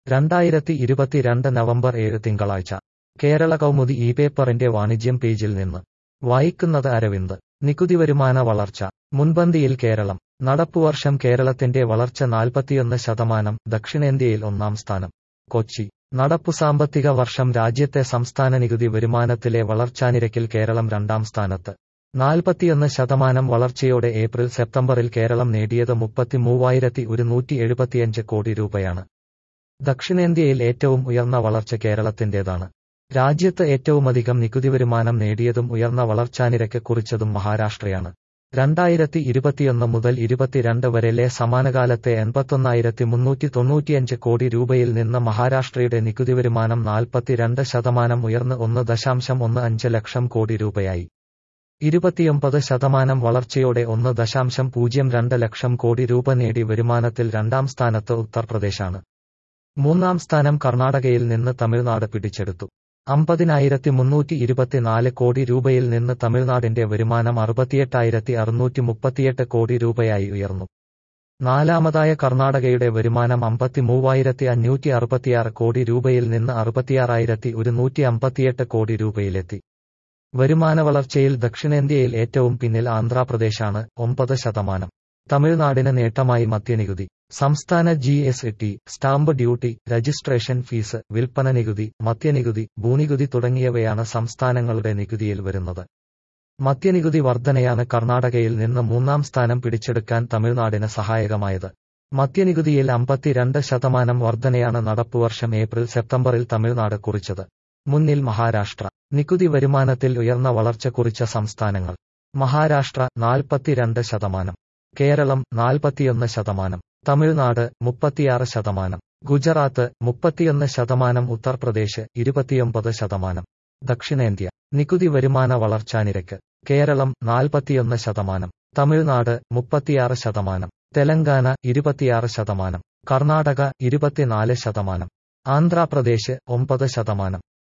രണ്ടായിരത്തി ഇരുപത്തിരണ്ട് നവംബർ ഏഴ് തിങ്കളാഴ്ച കേരള കൗമുദി ഈ പേപ്പറിന്റെ വാണിജ്യം പേജിൽ നിന്ന് വായിക്കുന്നത് അരവിന്ദ് നികുതി വരുമാന വളർച്ച മുൻപന്തിയിൽ കേരളം നടപ്പുവർഷം കേരളത്തിന്റെ വളർച്ച നാൽപ്പത്തിയൊന്ന് ശതമാനം ദക്ഷിണേന്ത്യയിൽ ഒന്നാം സ്ഥാനം കൊച്ചി നടപ്പു സാമ്പത്തിക വർഷം രാജ്യത്തെ സംസ്ഥാന നികുതി വരുമാനത്തിലെ വളർച്ചാനിരക്കിൽ കേരളം രണ്ടാം സ്ഥാനത്ത് നാൽപ്പത്തിയൊന്ന് ശതമാനം വളർച്ചയോടെ ഏപ്രിൽ സെപ്റ്റംബറിൽ കേരളം നേടിയത് മുപ്പത്തിമൂവായിരത്തി ഒരുന്നൂറ്റി എഴുപത്തിയഞ്ച് കോടി രൂപയാണ് ദക്ഷിണേന്ത്യയിൽ ഏറ്റവും ഉയർന്ന വളർച്ച കേരളത്തിന്റേതാണ് രാജ്യത്ത് ഏറ്റവുമധികം നികുതി വരുമാനം നേടിയതും ഉയർന്ന വളർച്ചാനിരക്ക് കുറിച്ചതും മഹാരാഷ്ട്രയാണ് രണ്ടായിരത്തി ഇരുപത്തിയൊന്ന് മുതൽ ഇരുപത്തിരണ്ട് വരെലെ സമാനകാലത്തെ എൺപത്തൊന്നായിരത്തി മുന്നൂറ്റി തൊണ്ണൂറ്റിയഞ്ച് കോടി രൂപയിൽ നിന്ന് മഹാരാഷ്ട്രയുടെ നികുതി വരുമാനം നാൽപ്പത്തിരണ്ട് ശതമാനം ഉയർന്ന് ഒന്ന് ദശാംശം ഒന്ന് അഞ്ച് ലക്ഷം കോടി രൂപയായി ഇരുപത്തിയൊമ്പത് ശതമാനം വളർച്ചയോടെ ഒന്ന് ദശാംശം പൂജ്യം രണ്ട് ലക്ഷം കോടി രൂപ നേടി വരുമാനത്തിൽ രണ്ടാം സ്ഥാനത്ത് ഉത്തർപ്രദേശാണ് മൂന്നാം സ്ഥാനം കർണാടകയിൽ നിന്ന് തമിഴ്നാട് പിടിച്ചെടുത്തു അമ്പതിനായിരത്തി മുന്നൂറ്റി ഇരുപത്തിനാല് കോടി രൂപയിൽ നിന്ന് തമിഴ്നാടിന്റെ വരുമാനം അറുപത്തിയെട്ടായിരത്തി അറുന്നൂറ്റി മുപ്പത്തിയെട്ട് കോടി രൂപയായി ഉയർന്നു നാലാമതായ കർണാടകയുടെ വരുമാനം അമ്പത്തി മൂവായിരത്തി അഞ്ഞൂറ്റി അറുപത്തിയാറ് കോടി രൂപയിൽ നിന്ന് അറുപത്തിയാറായിരത്തി ഒരുന്നൂറ്റി അമ്പത്തിയെട്ട് കോടി രൂപയിലെത്തി വരുമാന വളർച്ചയിൽ ദക്ഷിണേന്ത്യയിൽ ഏറ്റവും പിന്നിൽ ആന്ധ്രാപ്രദേശാണ് ഒമ്പത് ശതമാനം തമിഴ്നാടിന് നേട്ടമായി മദ്യനികുതി സംസ്ഥാന G S T stamp duty registration fees വിൽപ്പന നികുതി മദ്യനികുതി ഭൂനികുതി തുടങ്ങിയവയാണ് സംസ്ഥാനങ്ങളുടെ നികുതിയിൽ വരുന്നത് മദ്യനികുതി വർധനയാണ് കർണാടകയിൽ നിന്ന് മൂന്നാം സ്ഥാനം പിടിച്ചെടുക്കാൻ തമിഴ്നാടിന് സഹായകമായത് മദ്യനികുതിയിൽ അമ്പത്തിരണ്ട് ശതമാനം വർധനയാണ് നടപ്പുവർഷം ഏപ്രിൽ സെപ്റ്റംബറിൽ തമിഴ്നാട് കുറിച്ചത് മുന്നിൽ മഹാരാഷ്ട്ര നികുതി വരുമാനത്തിൽ ഉയർന്ന വളർച്ച കുറിച്ച സംസ്ഥാനങ്ങൾ മഹാരാഷ്ട്ര നാൽപ്പത്തിരണ്ട് ശതമാനം കേരളം നാൽപ്പത്തിയൊന്ന് ശതമാനം തമിഴ്നാട് മുപ്പത്തിയാറ് ശതമാനം ഗുജറാത്ത് മുപ്പത്തിയൊന്ന് ശതമാനം ഉത്തർപ്രദേശ് ഇരുപത്തിയൊമ്പത് ശതമാനം ദക്ഷിണേന്ത്യ നികുതി വരുമാന വളർച്ചാനിരക്ക് കേരളം നാൽപ്പത്തിയൊന്ന് ശതമാനം തമിഴ്നാട് മുപ്പത്തിയാറ് ശതമാനം തെലങ്കാന ഇരുപത്തിയാറ് ശതമാനം കർണാടക ഇരുപത്തിനാല് ശതമാനം ആന്ധ്രാപ്രദേശ് ഒമ്പത് ശതമാനം